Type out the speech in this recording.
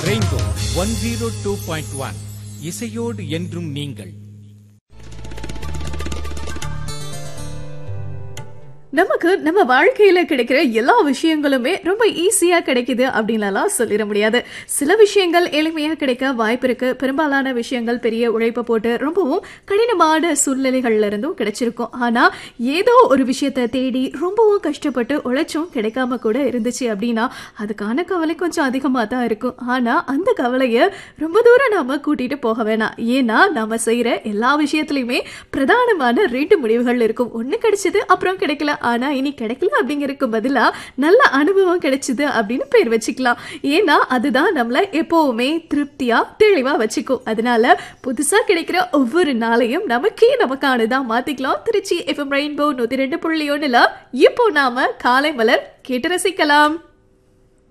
rainbow one zero two point one இசையோடு என்றும் நீங்கள் நமக்கு நம்ம வாழ்க்கையில கிடைக்கிற எல்லா விஷயங்களுமே ரொம்ப ஈஸியா கிடைக்குது அப்படின்லாம் சொல்லிட முடியாது சில விஷயங்கள் எளிமையா கிடைக்க வாய்ப்பு இருக்கு பெரும்பாலான விஷயங்கள் பெரிய உழைப்பை போட்டு ரொம்பவும் கடினமான சூழ்நிலைகள்ல இருந்தும் கிடைச்சிருக்கும் ஆனா ஏதோ ஒரு விஷயத்த தேடி ரொம்பவும் கஷ்டப்பட்டு உழைச்சும் கிடைக்காம கூட இருந்துச்சு அப்படின்னா அதுக்கான கவலை கொஞ்சம் அதிகமா தான் இருக்கும் ஆனா அந்த கவலைய ரொம்ப தூரம் நாம கூட்டிட்டு போக வேணாம் ஏன்னா நாம செய்யற எல்லா விஷயத்துலயுமே பிரதானமான ரெண்டு முடிவுகள் இருக்கும் ஒண்ணு கிடைச்சது அப்புறம் கிடைக்கல ஆனா இனி கிடைக்கல அப்படிங்கறதுக்கு பதிலா நல்ல அனுபவம் கிடைச்சது அப்படின்னு பேர் வச்சுக்கலாம் ஏன்னா அதுதான் நம்மள எப்பவுமே திருப்தியா தெளிவா வச்சுக்கும் அதனால புதுசா கிடைக்கிற ஒவ்வொரு நாளையும் நமக்கே நமக்கானதா மாத்திக்கலாம் திருச்சி எஃப்எம் ரெயின்போ நூத்தி ரெண்டு புள்ளி ஒண்ணுல இப்போ நாம காலை மலர் கேட்டு ரசிக்கலாம்